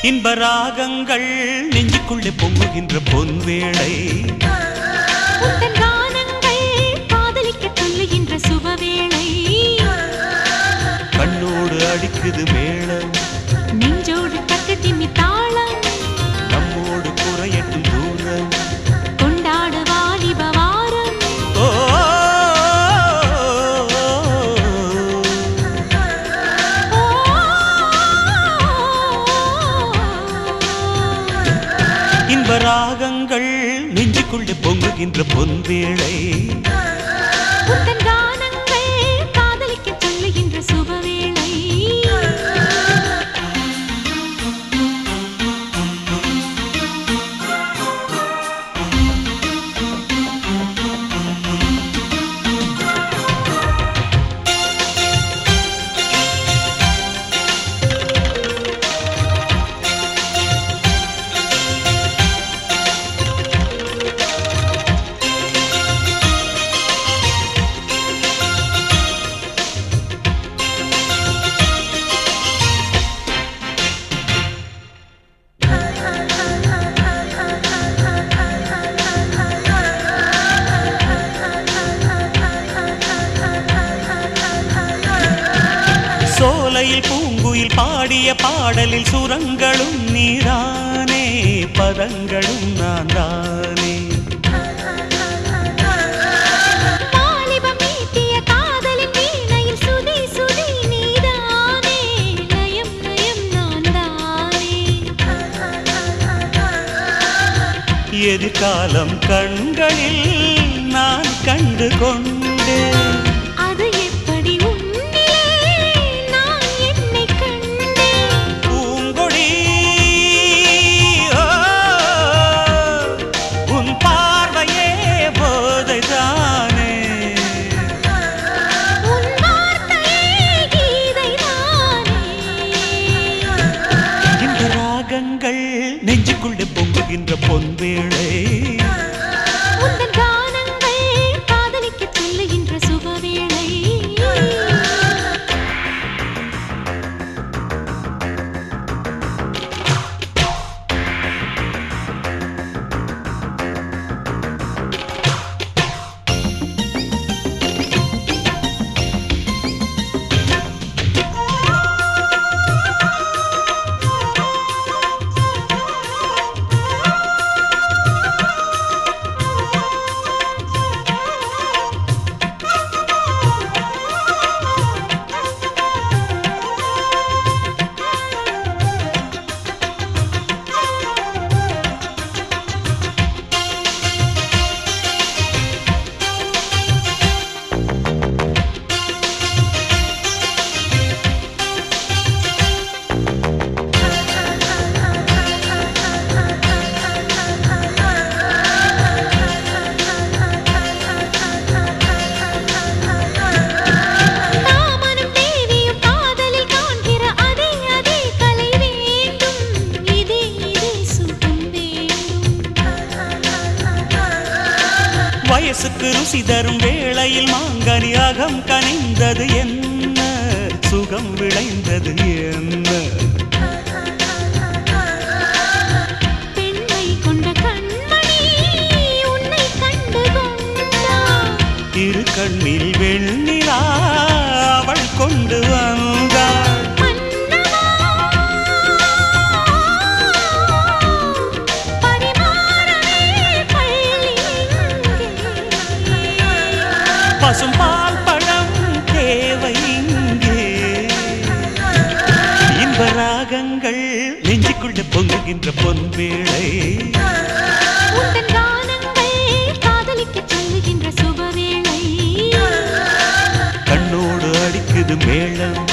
இன்ப ராகங்கள் நெஞ்சுக்குள்ளே பொங்குகின்ற பொன்வேளை உந்தன் கானங்கள் காதலிக்க சொல்லுகின்ற சுபவேளை கண்ணோடு அடிக்குது மேளம் நெஞ்சோடு தக்கு திம்மி தாளம் நம்மோடு குறையட்டும் தூரம் கொண்டாடு வாலிப வாரம் ஓ இன்ப ராகங்கள் நெஞ்சுக்குள்ளே பொங்குகின்ற பொன்வேளை உந்தன் கானங்கள் காதலிக்க சொல்லுகின்ற சுபவேளை சோலையில் பூங்குயில் பாடிய பாடலில் சுரங்களும் நீரானே பதங்களும் நான் தானே வாலிபம் மீட்டிய காதலின் வீணையில் சுதி சுதி நீதானே லயம் லயம் நான் தானே எதிர்காலம் கண்களில் நான் கண்டு கொண்டேன் அது எப்படி உன்னிலே நான் என்னை கண்டேன் பூங்கொடி ஓ, உன் பார்வையே போதைதானே உன் வார்த்தையே கீதைதானே இந்த ராகங்கள் நெஞ்சுக்குள்ளே பொங்குகின்ற பொன்வேளை உந்தன் கானங்கள் காதலிக்க சொல்லுகின்ற சுபவேளை காமனும் தேவியும் காதலில் காண்கிற அதே அதே கலை வேண்டும் இதே இதே சுகம் வேண்டும் வயசுக்கு ருசி தரும் வேளையில் மாங்கனி அகம் கனிந்தது என்ன சுகம் விளைந்தது என்ன பெண்மை கொண்ட கண்மணி உன்னை கண்டு கொண்டான் இரு கண்ணில் வெண்ணிலா அவள் கொண்டு வந்தாள் மன்னவா பரிமாறவே பள்ளி இங்கே பசும் பால் பழம் தேவை இங்கே இன்ப ராகங்கள் நெஞ்சுக்குள்ளே பொங்குகின்ற பொன்வேளை உந்தன் கானங்கள் காதலிக்க சொல்லுகின்ற சுபவேளை கண்ணோடு அடிக்குது மேளம்